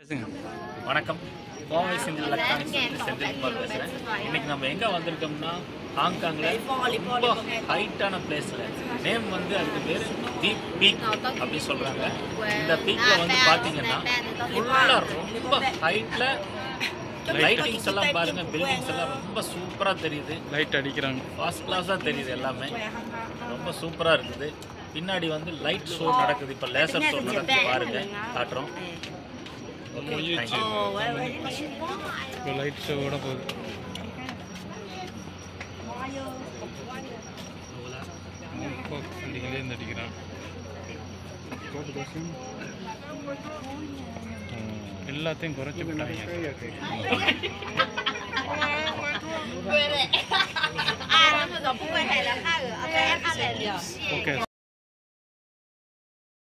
வணக்கம் கோவை செந்தில் எலக்ட்ரானிக்ஸ் வந்து செந்தில்குமார் பேசுகிறேன் இன்னைக்கு நம்ம எங்கே வந்திருக்கோம்னா ஹாங்காங்கில் ரொம்ப ஹைட்டான பிளேஸில் நேம் வந்து அதுக்கு பேர் தி பீக் அப்படி சொல்கிறாங்க இந்த பீக்கில் வந்து பார்த்தீங்கன்னா ஃபுல்லாக ரொம்ப ஹைட்டில் லைட்டிங்ஸ் எல்லாம் பாருங்க பில்டிங்ஸ் எல்லாம் ரொம்ப சூப்பராக தெரியுது லைட் அடிக்கிறாங்க ஃபர்ஸ்ட் கிளாஸாக தெரியுது எல்லாமே ரொம்ப சூப்பராக இருக்குது பின்னாடி வந்து லைட் ஷோ நடக்குது இப்போ லேசர் ஷோ நடக்குது பாருங்க காட்டுறோம் ஓகே தேங்க்யூ இப்போ லைட் ஷோவோட போகுது இப்போ வண்டிகளே அடிக்கிறான் எல்லாத்தையும் குறைச்சி விட்டாங்க 啊，他们都不会害了，害了，啊，对，害了了。 ஓகே